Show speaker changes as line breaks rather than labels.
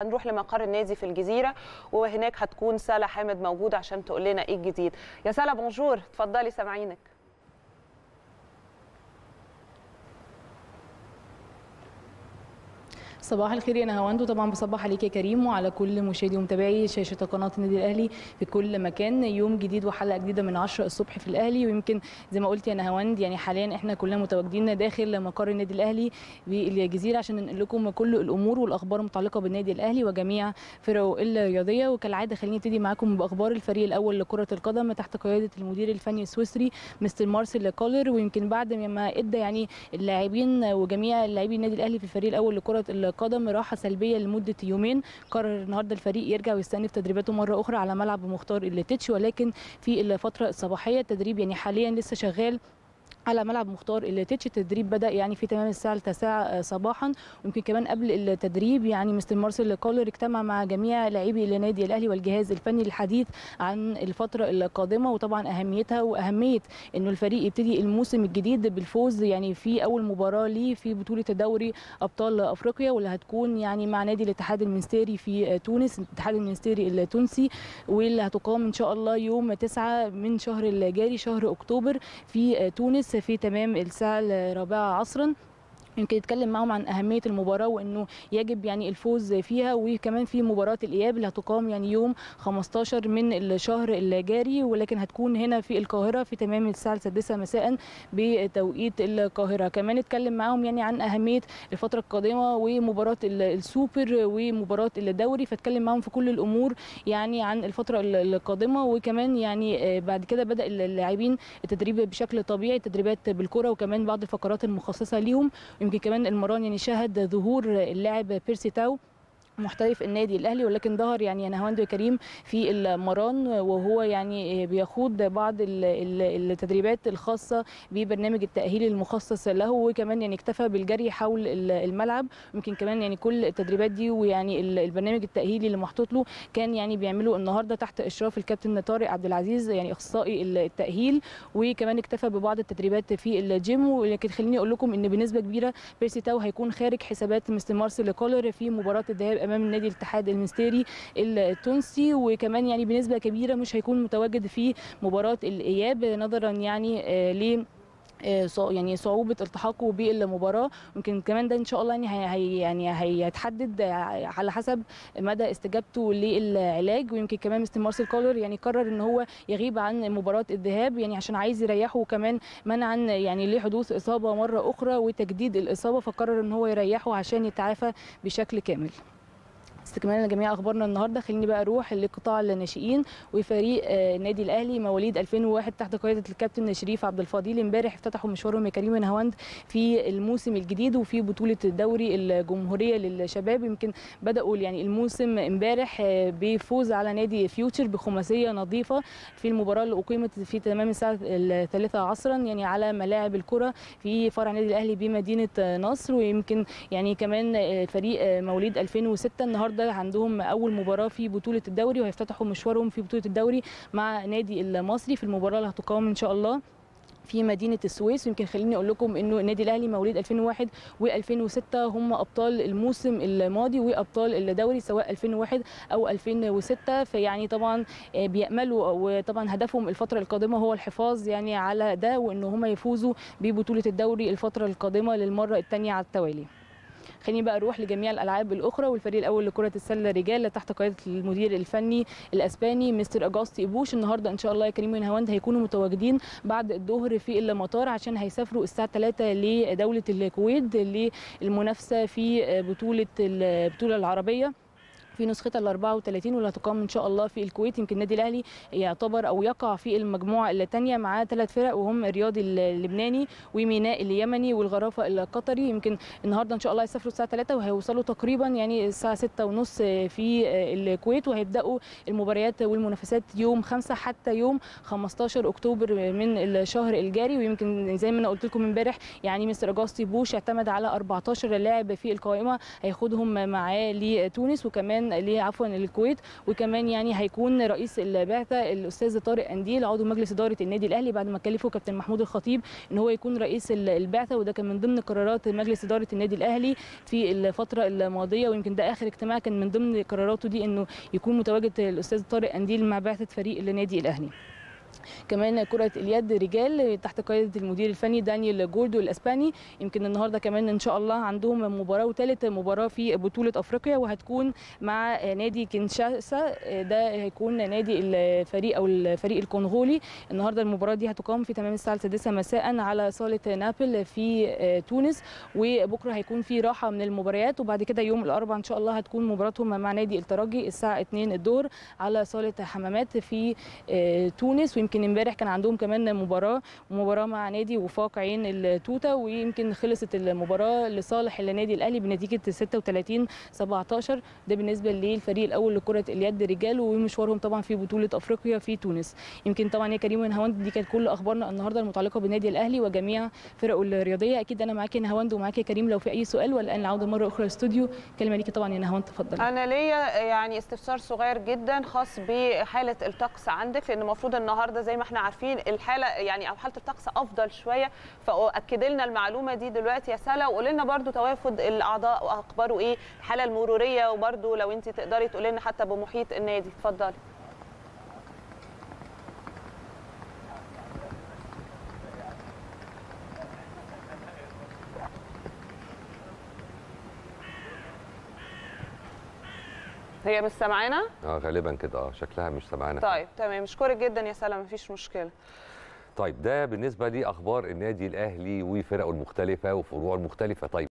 هنروح لمقر النادي في الجزيره وهناك هتكون سلا حامد موجوده عشان تقول لنا ايه الجديد يا سلا بونجور اتفضلي سامعينك
صباح الخير يا نهاوند وطبعا بصبح عليك يا كريم وعلى كل مشاهدي ومتابعي شاشه قناه النادي الاهلي في كل مكان يوم جديد وحلقه جديده من 10 الصبح في الاهلي ويمكن زي ما قلت يا نهاوند يعني حاليا احنا كلنا متواجدين داخل مقر النادي الاهلي بالجزيره عشان ننقل لكم كل الامور والاخبار المتعلقه بالنادي الاهلي وجميع فرقه الرياضيه وكالعاده خليني ابتدي معاكم باخبار الفريق الاول لكره القدم تحت قياده المدير الفني السويسري مستر مارسيل كولر ويمكن بعد ما ادى يعني اللاعبين وجميع لاعبي النادي الاهلي في الفريق الاول لكره القدم راحه سلبيه لمده يومين قرر النهارده الفريق يرجع ويستأنف تدريباته مره اخرى على ملعب مختار التتش ولكن في الفتره الصباحيه التدريب يعني حاليا لسه شغال على ملعب مختار التتش التدريب بدا يعني في تمام الساعه 9 صباحا ويمكن كمان قبل التدريب يعني مستر مارسيل كولر اجتمع مع جميع لاعبي النادي الاهلي والجهاز الفني للحديث عن الفتره القادمه وطبعا اهميتها واهميه انه الفريق يبتدي الموسم الجديد بالفوز يعني في اول مباراه ليه في بطوله دوري ابطال افريقيا واللي هتكون يعني مع نادي الاتحاد المنستيري في تونس الاتحاد المنستيري التونسي واللي هتقام ان شاء الله يوم 9 من شهر الجاري شهر اكتوبر في تونس في تمام الساعه الرابعه عصرا يمكن يتكلم معهم عن اهميه المباراه وانه يجب يعني الفوز فيها وكمان في مباراه الاياب اللي هتقام يعني يوم 15 من الشهر الجاري ولكن هتكون هنا في القاهره في تمام الساعه السادسه مساء بتوقيت القاهره كمان اتكلم معهم يعني عن اهميه الفتره القادمه ومباراه السوبر ومباراه الدوري فاتكلم معهم في كل الامور يعني عن الفتره القادمه وكمان يعني بعد كده بدا اللاعبين التدريب بشكل طبيعي تدريبات بالكره وكمان بعض الفقرات المخصصه ليهم يمكن كمان المران يعني شهد ظهور اللاعب بيرسي تاو محترف النادي الاهلي ولكن ظهر يعني نهاوند كريم في المران وهو يعني بيخوض بعض التدريبات الخاصه ببرنامج التاهيل المخصص له وكمان يعني اكتفى بالجري حول الملعب يمكن كمان يعني كل التدريبات دي ويعني البرنامج التاهيلي اللي محطوط له كان يعني بيعمله النهارده تحت اشراف الكابتن طارق عبد العزيز يعني اخصائي التاهيل وكمان اكتفى ببعض التدريبات في الجيم ولكن خليني اقول لكم ان بنسبه كبيره بيرسي تاو هيكون خارج حسابات مستر مارسيل كولر في مباراه الذهاب امام النادي الاتحاد المنستيري التونسي وكمان يعني بنسبه كبيره مش هيكون متواجد في مباراه الاياب نظرا يعني ل يعني صعوبه التحاقه بالمباراه يمكن كمان ده ان شاء الله يعني هي يعني هيتحدد على حسب مدى استجابته للعلاج ويمكن كمان مستر مارسيل كولر يعني قرر ان هو يغيب عن مباراه الذهاب يعني عشان عايز يريحه وكمان منعا يعني لحدوث اصابه مره اخرى وتجديد الاصابه فقرر ان هو يريحه عشان يتعافى بشكل كامل استكمالا لجميع اخبارنا النهارده خليني بقى اروح لقطاع الناشئين وفريق النادي الاهلي مواليد 2001 تحت قياده الكابتن شريف عبد الفضيل امبارح افتتحوا مشوارهم يا كريم نهاوند في الموسم الجديد وفي بطوله الدوري الجمهوريه للشباب يمكن بداوا يعني الموسم امبارح بفوز على نادي فيوتشر بخماسيه نظيفه في المباراه اللي اقيمت في تمام الساعه الثالثه عصرا يعني على ملاعب الكره في فرع النادي الاهلي بمدينه نصر ويمكن يعني كمان فريق مواليد 2006 النهارده النهارده عندهم اول مباراه في بطوله الدوري وهيفتتحوا مشوارهم في بطوله الدوري مع نادي المصري في المباراه اللي هتقام ان شاء الله في مدينه السويس يمكن خليني اقول لكم انه النادي الاهلي مواليد 2001 و2006 هم ابطال الموسم الماضي وابطال الدوري سواء 2001 او 2006 فيعني طبعا بياملوا وطبعا هدفهم الفتره القادمه هو الحفاظ يعني على ده وان هم يفوزوا ببطوله الدوري الفتره القادمه للمره الثانيه على التوالي خليني بقى اروح لجميع الالعاب الاخرى والفريق الاول لكره السله رجال تحت قياده المدير الفني الاسباني مستر اجاستي ابوش النهارده ان شاء الله يا كريم ونهاوند هيكونوا متواجدين بعد الظهر في المطار عشان هيسافروا الساعه 3 لدوله الكويت للمنافسه في بطوله البطوله العربيه في نسختها ال 34 واللي هتقام ان شاء الله في الكويت يمكن النادي الاهلي يعتبر او يقع في المجموعه الثانيه معاه ثلاث فرق وهم الرياضي اللبناني وميناء اليمني والغرافه القطري يمكن النهارده ان شاء الله هيسافروا الساعه 3 وهيوصلوا تقريبا يعني الساعه 6 ونص في الكويت وهيبداوا المباريات والمنافسات يوم 5 حتى يوم 15 اكتوبر من الشهر الجاري ويمكن زي ما انا قلت لكم امبارح يعني مستر اجاستي بوش اعتمد على 14 لاعب في القائمه هياخدهم معاه لتونس وكمان كمان ل- عفوا للكويت وكمان يعني هيكون رئيس البعثه الاستاذ طارق انديل عضو مجلس اداره النادي الاهلي بعد ما كلفه كابتن محمود الخطيب ان هو يكون رئيس ال- البعثه وده كان من ضمن قرارات مجلس اداره النادي الاهلي في الفتره الماضيه ويمكن ده اخر اجتماع كان من ضمن قراراته دي انه يكون متواجد الاستاذ طارق انديل مع بعثه فريق النادي الاهلي كمان كرة اليد رجال تحت قيادة المدير الفني دانيال جوردو الاسباني يمكن النهارده كمان ان شاء الله عندهم مباراة وثالث مباراة في بطولة افريقيا وهتكون مع نادي كينشاسا ده هيكون نادي الفريق او الفريق الكونغولي النهارده المباراة دي هتقام في تمام الساعة السادسة مساء على صالة نابل في تونس وبكره هيكون في راحة من المباريات وبعد كده يوم الاربعاء ان شاء الله هتكون مباراتهم مع نادي الترجي الساعة 2 الظهر على صالة حمامات في آه، تونس ويمكن امبارح كان عندهم كمان مباراه مباراه مع نادي وفاق عين التوته ويمكن خلصت المباراه لصالح النادي الاهلي بنتيجه 36 17 ده بالنسبه للفريق الاول لكره اليد رجال ومشوارهم طبعا في بطوله افريقيا في تونس يمكن طبعا يا كريم ونهاوند دي كانت كل اخبارنا النهارده المتعلقه بالنادي الاهلي وجميع فرقه الرياضيه اكيد انا معاكي يا نهاوند ومعاكي يا كريم لو في اي سؤال ولا العوده مره اخرى الاستوديو كلمه ليكي طبعا يا نهاوند تفضل
انا ليا يعني استفسار صغير جدا خاص بحاله الطقس عندك لان المفروض النهارده زي ما احنا عارفين الحاله يعني او حاله الطقس افضل شويه فاكد لنا المعلومه دي دلوقتي يا سلا وقول لنا برده توافد الاعضاء واخباره ايه الحاله المروريه وبرده لو انت تقدري تقولي لنا حتى بمحيط النادي اتفضلي هي مش سامعانا؟
اه غالبا كده اه شكلها مش سامعانا
طيب تمام مشكورة جدا يا سلام مفيش مشكلة
طيب ده بالنسبه لاخبار النادي الاهلي وفرقه المختلفه وفروعه المختلفه طيب